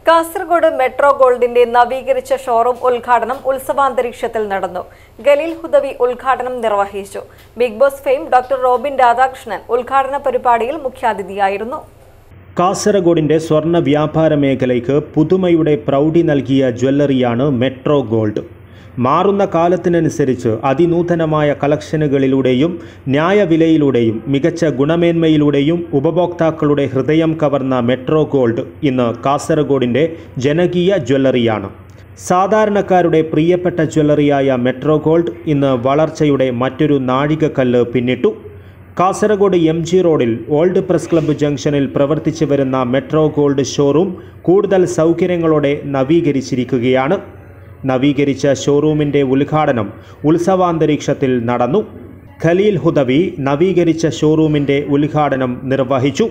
Kasaragod metro ഗോൾഡിന്റെ നവീകരിച്ച showroom ഉദ്ഘാടനം ഉത്സവാന്തരീക്ഷത്തിൽ നടന്നു ഗലീൽ ഹുദവി ഉദ്ഘാടനം നിർവഹിച്ചു big boss fame doctor Robin Radhakrishnan ഉദ്ഘാടന പരിപാടിയിൽ മുഖ്യാതിഥിയായിരുന്നു കാസർഗോഡിന്റെ സ്വർണ്ണ വ്യാപാര മേഖലയ്ക്ക് പുതുമയുടെ പ്രൗഢി നൽകിയ ജ്വല്ലറിയാണ് മെട്രോ ഗോൾഡ് മാറുന്ന കാലത്തിനനുസരിച്ച് അതിനൂതനമായ കളക്ഷനുകളിലൂടെയും ന്യായവിലയിലൂടെയും മികച്ച ഗുണമേന്മയിലൂടെയും ഉപഭോക്താക്കളുടെ ഹൃദയം കവർന്ന മെട്രോ ഗോൾഡ് ഇന്ന് കാസർഗോഡിന്റെ ജനകീയ ജ്വല്ലറിയാണ് സാധാരണക്കാരുടെ പ്രിയപ്പെട്ട ജ്വല്ലറിയായ മെട്രോ ഗോൾഡ് ഇന്ന് വളർച്ചയുടെ മറ്റൊരു നാഴികക്കല്ല് പിന്നിട്ടു കാസർഗോഡ് എം ജി റോഡിൽ ഓൾഡ് പ്രസ് ക്ലബ്ബ് ജംഗ്ഷനിൽ പ്രവർത്തിച്ചു വരുന്ന മെട്രോ ഗോൾഡ് ഷോറൂം കൂടുതൽ സൗകര്യങ്ങളോടെ നവീകരിച്ചിരിക്കുകയാണ് നവീകരിച്ച ഷോറൂമിൻ്റെ ഉദ്ഘാടനം ഉത്സവാന്തരീക്ഷത്തിൽ നടന്നു ഖലീൽ ഹുദവി നവീകരിച്ച ഷോറൂമിൻ്റെ ഉദ്ഘാടനം നിർവഹിച്ചു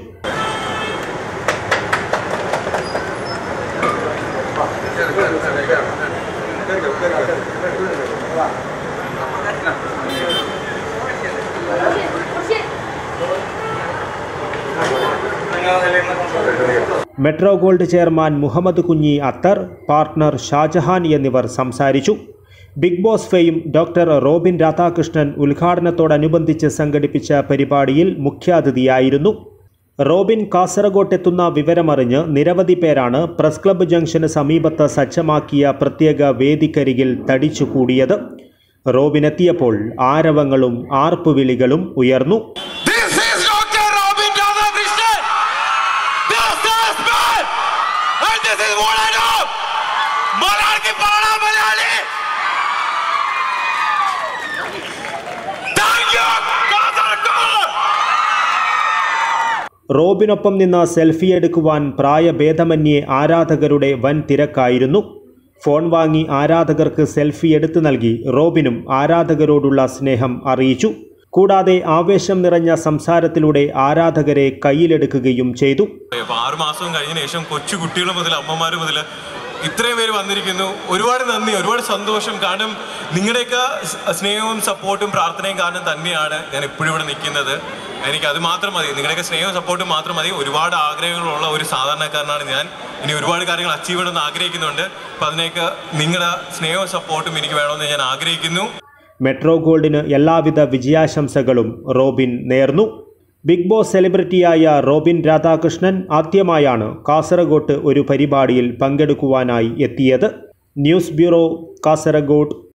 മെട്രോ ഗോൾഡ് ചെയർമാൻ മുഹമ്മദ് കുഞ്ഞി അത്തർ പാർട്ട്ണർ ഷാജഹാൻ എന്നിവർ സംസാരിച്ചു big boss fame doctor Robin Radhakrishnan ഉദ്ഘാടനത്തോടനുബന്ധിച്ച് സംഘടിപ്പിച്ച പരിപാടിയിൽ മുഖ്യാതിഥിയായിരുന്നു റോബിൻ കാസർഗോട്ടെത്തുന്ന വിവരമറിഞ്ഞ് നിരവധി പേരാണ് പ്രസ് ക്ലബ്ബ് ജംഗ്ഷന് സമീപത്ത് സജ്ജമാക്കിയ പ്രത്യേക വേദിക്കരികിൽ തടിച്ചുകൂടിയത് റോബിനെത്തിയപ്പോൾ ആരവങ്ങളും ആർപ്പുവിളികളും ഉയർന്നു This is Dr. Robin Radhakrishnan. This is man. And this is what I know. Malarki Pala Malayali. Thank you, Kasaragod. റോബിനൊപ്പം നിന്ന് സെൽഫി എടുക്കുവാൻ പ്രായഭേദമന്യേ ആരാധകരുടെ വൻ തിരക്കായിരുന്നു ഫോൺ വാങ്ങി ആരാധകർക്ക് സെൽഫി എടുത്തു നൽകി റോബിനും ആരാധകരോടുള്ള സ്നേഹം അറിയിച്ചു കൂടാതെ ആവേശം നിറഞ്ഞ സംസാരത്തിലൂടെ ആരാധകരെ കയ്യിലെടുക്കുകയും ചെയ്തു അപ്പൊ ആറു മാസവും കഴിഞ്ഞ ശേഷം കൊച്ചു കുട്ടികൾ മുതൽ അമ്മമാർ മുതൽ ഇത്രയും പേര് വന്നിരിക്കുന്നു ഒരുപാട് നന്ദി ഒരുപാട് സന്തോഷം കാരണം നിങ്ങളുടെയൊക്കെ സ് സ്നേഹവും സപ്പോർട്ടും പ്രാർത്ഥനയും കാരണം തന്നെയാണ് ഞാൻ ഇപ്പോഴും ഇവിടെ നിൽക്കുന്നത് എനിക്ക് അത് മാത്രം മതി നിങ്ങളുടെയൊക്കെ സ്നേഹവും സപ്പോർട്ടും മാത്രം മതി ഒരുപാട് ആഗ്രഹങ്ങളുള്ള ഒരു സാധാരണക്കാരനാണ് ഞാൻ ഇനി ഒരുപാട് കാര്യങ്ങൾ അച്ചീവ് ചെയ്യണമെന്ന് ആഗ്രഹിക്കുന്നുണ്ട് അപ്പം അതിനെയൊക്കെ നിങ്ങളുടെ സ്നേഹവും സപ്പോർട്ടും എനിക്ക് വേണമെന്ന് ഞാൻ ആഗ്രഹിക്കുന്നു മെട്രോ ഗോൾഡിന് എല്ലാവിധ വിജയാശംസകളും റോബിൻ നേർന്നു ബിഗ് ബോസ് സെലിബ്രിറ്റിയായ റോബിൻ രാധാകൃഷ്ണൻ ആദ്യമായാണ് കാസർഗോട്ട് ഒരു പരിപാടിയിൽ പങ്കെടുക്കുവാനായി എത്തിയത് ന്യൂസ് ബ്യൂറോ കാസർഗോഡ്